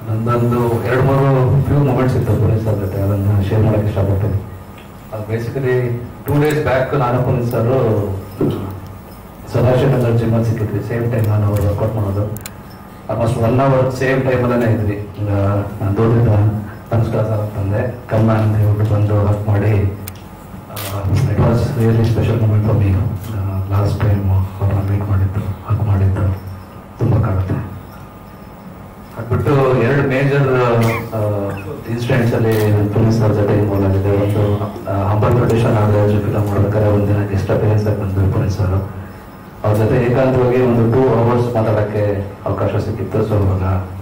ನಂದೊಂದು ಎರಡು ಮೂರು ಫ್ಯೂ ಮೂಮೆಂಟ್ಸ್ ಇತ್ತು ಪೊಲೀಸ್ ಸರ್ ಜೊತೆ ಅದನ್ನು ಶೇರ್ ಮಾಡೋಕ್ಕೆ ಇಷ್ಟಪಡ್ತೀನಿ ಅದು ಬೇಸಿಕಲಿ ಟೂ ಡೇಸ್ ಬ್ಯಾಕ್ ನಾನು ಪೊಲೀಸ್ ಸರು ಸದಾಶಿವ ನಗರ್ ಜಿಮ್ಮಲ್ಲಿ ಸಿಕ್ಕಿದ್ವಿ ಸೇಮ್ ಟೈಮ್ ನಾನು ವರ್ಕೌಟ್ ಮಾಡೋದು ಆಲ್ಮೋಸ್ಟ್ ಒನ್ ಅವರ್ ಸೇಮ್ ಟೈಮಲ್ಲೇ ಇದ್ವಿ ಈಗ ನಾನು ದೂರದಿಂದ ನಮಸ್ಕಾರ ಸರ್ ಅಂತಂದೆ ಕಮ್ಮ ಅಂತ ಹೇಳ್ಬಿಟ್ಟು ಬಂದು ವರ್ಕ್ ಮಾಡಿ it was really special moment for me last time ಅವ್ರನ್ನ ಮೀಟ್ ಮಾಡಿದ್ದು ವರ್ಕ್ ಮಾಡಿದ್ದು ತುಂಬ ಕಾಣುತ್ತೆ ಅದ್ಬಿಟ್ಟು ಎರಡು ಮೇಜರ್ ಇನ್ಸಿಡೆಂಟ್ಸ್ ಅಲ್ಲಿ ಪೊಲೀಸ್ ಅವ್ರ ಜೊತೆ ಇನ್ವಾಲ್ವ್ ಆಗಿದೆ ಒಂದು ಹಂಬಲ್ ಪ್ರೊಡಕ್ಷನ್ ಆರ್ಗನೈಸ್ ಫಿಲಮ್ ಮಾಡ್ಬೇಕಾದ್ರೆ ಒಂದಿನ ಗೆಸ್ಟ್ ಅಪಿಯರೆನ್ಸ್ ಆಗಿ ಬಂದ್ರು ಪೊಲೀಸ್ ಅವರು ಅವ್ರ ಜೊತೆ ಏಕಾಂತವಾಗಿ ಒಂದು ಟೂ ಅವರ್ಸ್ ಮಾತಾಡೋಕ್ಕೆ ಅವಕಾಶ ಸಿಕ್ಕಿತ್ತು ಸೊ ಅವಾಗ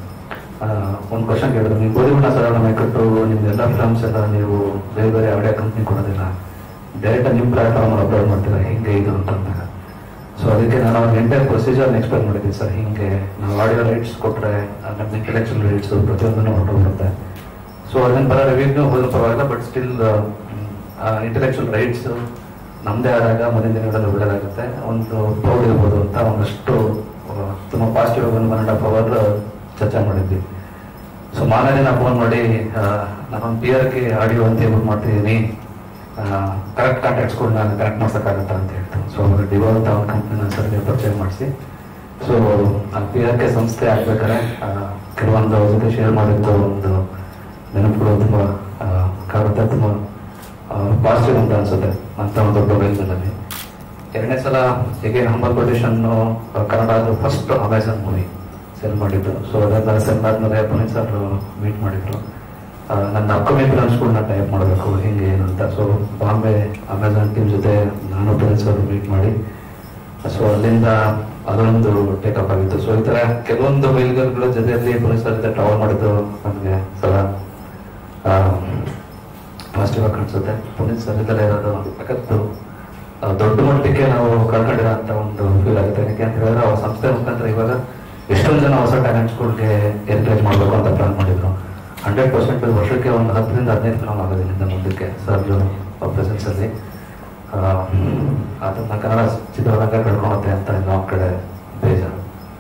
ಒಂದು ಕ್ವಶನ್ ಕೇಳಿದ್ರು ನೀವು ಗೋಧಿಬಣ್ಣ ಸರಳ ಮೈಕಟ್ಟು ನಿಮ್ದೆಲ್ಲ ಫಿಲಮ್ಸ್ ಎಲ್ಲ ನೀವು ಬೇರೆ ಬೇರೆ ಆಡಿಯೋ ಕಂಪ್ನಿ ಕೊಡೋದಿಲ್ಲ ಡೈರೆಕ್ಟ್ ನಿಮ್ಮ ಪ್ಲಾಟ್ಫಾರ್ಮ್ ಅಪ್ಲೋಡ್ ಮಾಡ್ತೀರಾ ಹಿಂಗೆ ಇದು ಅಂತಂದಾಗ ಸೊ ಅದಕ್ಕೆ ನಾನು ಅವ್ರಿಗೆ ಎಂಟೈರ್ ಪ್ರೊಸೀಜರ್ನ ಎಕ್ಸ್ಪ್ಲೇನ್ ಮಾಡಿದ್ದೀನಿ ಸರ್ ಹಿಂಗೆ ನಾವು ಆಡಿಯೋ ರೈಟ್ಸ್ ಕೊಟ್ಟರೆ ನಮ್ದು ಇಂಟೆಲೆಕ್ಚುಯಲ್ ರೈಟ್ಸ್ ಪ್ರತಿಯೊಂದನ್ನು ಹೊರಟೋಗ್ಬಿಡುತ್ತೆ ಸೊ ಅದನ್ನ ಬರೋ ರೆವಿನ್ಯೂ ಹೋದ್ರೆ ಪರವಾಗಿಲ್ಲ ಬಟ್ ಸ್ಟಿಲ್ ಇಂಟೆಲೆಕ್ಚುಯಲ್ ರೈಟ್ಸ್ ನಮ್ಮದೇ ಆದಾಗ ಮುಂದಿನ ದಿನಗಳಲ್ಲಿ ಒಳ್ಳೆಯದಾಗುತ್ತೆ ಒಂದು ಪ್ರೌಡ್ ಇರ್ಬೋದು ಅಂತ ಒಂದಷ್ಟು ಆ, ತುಂಬ ಪಾಸಿಟಿವ್ ಒಂದು ಒನ್ ಅಂಡ್ ಹಾಫ್ ಅವರ್ ಚರ್ಚೆ ಮಾಡಿದ್ವಿ ಸೊ ಮಾರನೇ ನಾನು ಫೋನ್ ಮಾಡಿ ನಾನೊಂದು ಪಿ ಆರ್ಗೆ ಆಡಿಯೋ ಅಂತ ಹೇಳ್ಬಿಟ್ಟು ಮಾಡ್ತಿದ್ದೀನಿ ಕರೆಕ್ಟ್ ಕಾಂಟ್ಯಾಕ್ಟ್ಸ್ಗಳು ನಾನು ಕರೆಕ್ಟ್ ಮಾಡ್ಸೋಕ್ಕಾಗತ್ತಾ ಅಂತ ಹೇಳ್ತು ಸೊ ಅವರು ಡಿವೋ ಅಂತ ಒಂದು ಕಂಪ್ನಿನ ಸರ್ಗೆ ಪರಿಚಯ ಮಾಡಿಸಿ ಸೊ ಆ ಪಿ ಆರ್ ಕೆ ಸಂಸ್ಥೆ ಆಗ್ಬೇಕಾದ್ರೆ ಆ, ಕೆಲವೊಂದು ಅವ್ರ ಜೊತೆ ಶೇರ್ ಮಾಡಿದ್ದು ಒಂದು ನೆನಪುಗಳು ತುಂಬ ಆ, ಕಾಡುತ್ತೆ ತುಂಬ ಪಾಸಿಟಿವ್ ಅಂತ ಅನ್ಸುತ್ತೆ ಅಂತ ಒಂದು ದೊಡ್ಡ ವಯಸ್ಸಲ್ಲಿ ಎರಡನೇ ಸಲ ಹೇಗೆ ಹಂಬಲ್ ಕೊಟೇಶನ್ ಕನ್ನಡದ ಫಸ್ಟ್ ಅಮೆಝಾನ್ ಮೂವಿ ಸೆಲ್ ಮಾಡಿದ್ದು ಸೊ ಅದೆಲ್ಲ ಸೆಲ್ ಆದ್ಮೇಲೆ ಪುನೀತ್ ಸರ್ ಮೀಟ್ ಮಾಡಿದ್ರು ಆ, ನನ್ನ ಅಪ್ಕಮಿಂಗ್ ಫಿಲಮ್ಸ್ಗಳನ್ನ ಟೈಪ್ ಮಾಡಬೇಕು ಹಿಂಗೆ ಏನು ಅಂತ ಸೊ ಬಾಂಬೆ ಅಮೆಝಾನ್ ಟೀಮ್ ಜೊತೆ ನಾನು ಪುನೀತ್ ಸರ್ ಮೀಟ್ ಮಾಡಿ ಸೊ ಅಲ್ಲಿಂದ ಅದೊಂದು ಟೇಕಪ್ ಆಗಿತ್ತು ಸೊ ಈ ಥರ ಕೆಲವೊಂದು ಮೈಲ್ಗಲ್ಗಳ ಜೊತೆಯಲ್ಲಿ ಪುನೀತ್ ಸರ್ ಜೊತೆ ಟ್ರಾವೆಲ್ ಮಾಡಿದ್ದು ನನಗೆ ಸಲ ಪಾಸಿಟಿವ್ ಆಗಿ ಕಾಣಿಸುತ್ತೆ ಪುನೀತ್ ಸರ್ ಜೊತೆ ಇರೋದು ಸಖತ್ತು ಆ, ದೊಡ್ಡ ಮಟ್ಟಕ್ಕೆ ನಾವು ಕಳ್ಕೊಂಡಿರೋ ಅಂತ ಒಂದು ಫೀಲ್ ಆಗುತ್ತೆ ಯಾಕೆ ಅಂತ ಹೇಳಿದ್ರೆ ಅವ್ರ ಸಂಸ್ಥೆ ಮುಖಾಂತರ ಇವಾಗ ಎಷ್ಟೊಂದು ಜನ ಹೊಸ ಟ್ಯಾಲೆಂಟ್ಸ್ಗಳಿಗೆ ಎನ್ಕರೇಜ್ ಮಾಡಬೇಕು ಅಂತ ಪ್ಲಾನ್ ಮಾಡಿದ್ರು ಹಂಡ್ರೆಡ್ ಪರ್ಸೆಂಟ್ ವರ್ಷಕ್ಕೆ ಒಂದು ಹತ್ತರಿಂದ ಹದಿನೈದು ಫಿಲಮ್ ಆಗೋದಿಲ್ಲ ಮುಂದಕ್ಕೆ ಸರ್ ಪ್ರೆಸೆನ್ಸ್ ಅಲ್ಲಿ ಆ, ಅದನ್ನ ಕನ್ನಡ ಚಿತ್ರರಂಗ ಕಳ್ಕೊಳುತ್ತೆ ಅಂತ ನಮ್ಮ ಕಡೆ ಬೇಜಾರು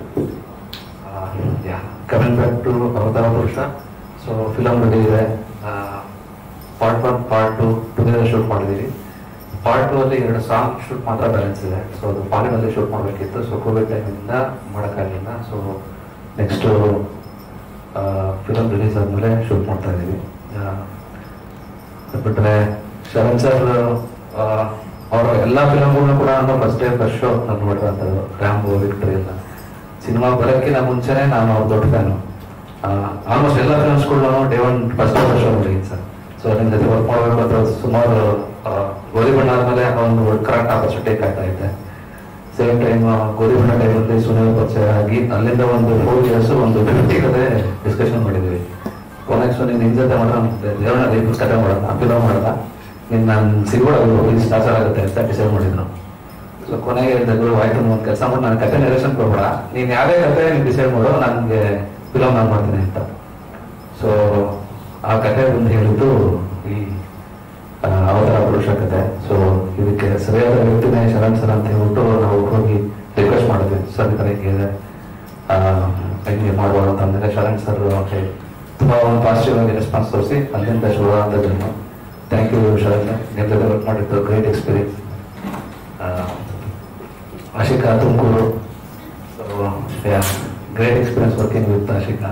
coming back to Avatara Purusha so film ready ಇದೆ part one part two together shoot ಮಾಡಿದ್ದೀವಿ ಪಾರ್ಟ್ ಟು ಅಲ್ಲಿ ಎರಡು ಸಾಂಗ್ ಶೂಟ್ ಮಾತ್ರ ಬ್ಯಾಲೆನ್ಸ್ ಇದೆ ಸೊ ಅದು ಪಾಲಿನಲ್ಲಿ ಶೂಟ್ ಮಾಡಬೇಕಿತ್ತು ಸೊ ಕೋವಿಡ್ ಟೈಮಿಂದ ಮಾಡೋಕ್ಕಾಗಲಿಲ್ಲ ಸೊ ನೆಕ್ಸ್ಟು ಫಿಲಮ್ ರಿಲೀಸ್ ಆದಮೇಲೆ ಶೂಟ್ ಮಾಡ್ತಾ ಇದ್ದೀವಿ ಅದು ಬಿಟ್ಟರೆ ಶರಣ್ ಸರ್ ಅವರ ಎಲ್ಲ ಫಿಲಮ್ಗಳನ್ನೂ ಕೂಡ ನಾನು ಫಸ್ಟ್ ಡೇ ಫಸ್ಟ್ ಶೋ ನಾನು ನೋಡಿರೋಂಥದ್ದು ರ್ಯಾಂಬೋ ವಿಕ್ಟರಿ ಎಲ್ಲ ಸಿನಿಮಾ ಬರೋಕ್ಕಿಂತ ಮುಂಚೆನೆ ನಾನು ಅವ್ರ ದೊಡ್ಡ ಫ್ಯಾನು ಆಲ್ಮೋಸ್ಟ್ ಎಲ್ಲ ಫಿಲಮ್ಸ್ಗಳನ್ನೂ day one first first show ನೋಡಿದ್ದೀನಿ ಸರ್ ಸೊ ನಿಮ್ಮ ಜೊತೆ ವರ್ಕ್ ಮಾಡಬೇಕು ಅಂತ ಸುಮಾರು ಆ, ಗೋಧಿ ಬಣ್ಣ ಆದಮೇಲೆ ಒಂದು ಕರೆಕ್ಟ್ ಆಪರ್ಚುನಿಟಿ ಕಾಯ್ತಾ ಇದ್ದೆ ಸೇಮ್ ಟೈಮ್ ಗೋಧಿ ಬಣ್ಣ ಟೈಮಲ್ಲಿ ಸುನೀಲ್ ಪರಿಚಯ ಆಗಿ ಅಲ್ಲಿಂದ ಒಂದು ಫೋರ್ ಇಯರ್ಸ್ ಒಂದು ಫಿಫ್ಟಿ ಕತೆ ಡಿಸ್ಕಷನ್ ಮಾಡಿದ್ವಿ ಕೊನೆಗೆ ಸೊ ನೀನು ನಿನ್ ಜೊತೆ ಮಾಡೋಣ ದೇವರ ಲೈಫ್ ಕತೆ ಮಾಡೋಣ ಫಿಲಮ್ ಮಾಡೋಣ ನೀನು ನಾನು ಸಿಗೋದು ಸ್ಟಾರ್ಟ್ ಆಗುತ್ತೆ ಅಂತ ಡಿಸೈಡ್ ಮಾಡಿದ್ರು ಸೊ ಕೊನೆಗೆ ಹೇಳಿದ್ರು ಆಯ್ತು ಒಂದು ಕೆಲಸ ಮಾಡಿ ನಾನು ಕತೆ ನಿರ್ದೇಶನ ಕೊಡ್ಬೇಡ ನೀನು ಯಾವುದೇ ಕತೆ ನೀನು ಡಿಸೈಡ್ ಮಾಡು ನನಗೆ ಫಿಲಮ್ ನಾನು ಮಾಡ್ತೀನಿ ಅಂತ ಸೊ ಆ ಕತೆ ಒಂದು ಹೇಳಿದ್ದು ಈ ಆ, ಅವತಾರ ಪುರುಷ ಕತೆ ಸೊ ಇದಕ್ಕೆ ಸರಿಯಾದ ವ್ಯಕ್ತಿನೇ ಶರಣ್ ಸರ್ ಅಂತ ಹೇಳ್ಬಿಟ್ಟು ನಾವು ಹೋಗಿ ರಿಕ್ವೆಸ್ಟ್ ಮಾಡಿದ್ವಿ ಸರ್ ಈ ಥರ ಹಿಂಗಿದೆ ಆ, ಹಿಂಗೆ ಮಾಡುವ ಅಂತಂದ್ರೆ ಶರಣ್ ಸರ್ ಓಕೆ ತುಂಬಾ ಒಂದು ಪಾಸಿಟಿವ್ ಆಗಿ ರೆಸ್ಪಾನ್ಸ್ ತೋರಿಸಿ ಅಲ್ಲಿಂದ ಶುರು ಅಂತದನ್ನು ಥ್ಯಾಂಕ್ ಯು ಶರಣ್ ನಿಮ್ಮ ಜೊತೆ ವರ್ಕ್ ಮಾಡಿದ್ದು great experience Ashika Tumakuru so great experience working with Ashika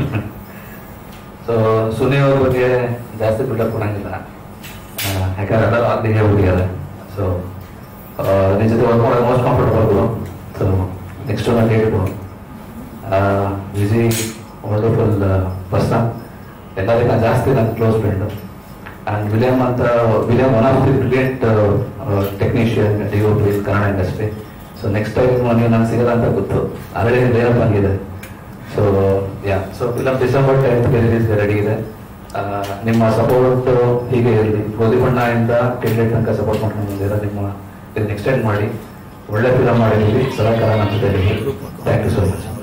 so Suni ಅವ್ರ ಬಗ್ಗೆ ಜಾಸ್ತಿ ಬಿಲ್ಡಪ್ ಕೊಡಂಗಿಲ್ಲ ಆ, ಯಾಕಂದ್ರೆ ಎಲ್ಲ ಅಲ್ಲಿ ಹೇಳ್ಬಿಟ್ಟಿದ್ದಾರೆ ಸೊ ನಿನ್ನ ಜೊತೆ ವರ್ಕ್ ಮಾಡೋದು ಮೋಸ್ಟ್ ಕಂಫರ್ಟಬಲ್ ಸೊ ನೆಕ್ಸ್ಟ್ ನಾನು ಹೇಳಿದ್ರು ವಿಜಿ ವಂಡರ್ಫುಲ್ ಪರ್ಸನ್ ಎಲ್ಲರಿಗಿಂತ ಜಾಸ್ತಿ ನನ್ನ ಕ್ಲೋಸ್ ಫ್ರೆಂಡ್ ಆ್ಯಂಡ್ ವಿಲಿಯಂ ಅಂತ William one of the brilliant technician D O P Kannada industry so next time ನೀವು ನಾನು ಸಿಗಲ್ಲ ಅಂತ ಗೊತ್ತು ಆಲ್ರೆಡಿ ಲೇಯರ್ ಬಂದಿದೆ so ya so film December ಟೆಂತ್ಗೆ ರಿಲೀಸ್ ರೆಡಿ ಇದೆ ಆ, ನಿಮ್ಮ ಸಪೋರ್ಟ್ ಹೀಗೆ ಇರಲಿ ಗೋಧಿ ಬಣ್ಣದಿಂದ ಟಿಕೆಟ್ ತನಕ ಸಪೋರ್ಟ್ ಮಾಡ್ಕೊಂಡು ಬಂದಿರೋ ನಿಮ್ಮ ಇದನ್ನ ಎಕ್ಸ್ಟೆಂಡ್ ಮಾಡಿ ಒಳ್ಳೆ ಫಿಲಮ್ ಮಾಡಿದ್ದೀವಿ ಸದಾಕಾಲ ನಮ್ಮ ಜೊತೆ ಥ್ಯಾಂಕ್ ಯು ಸೋ ಮಚ್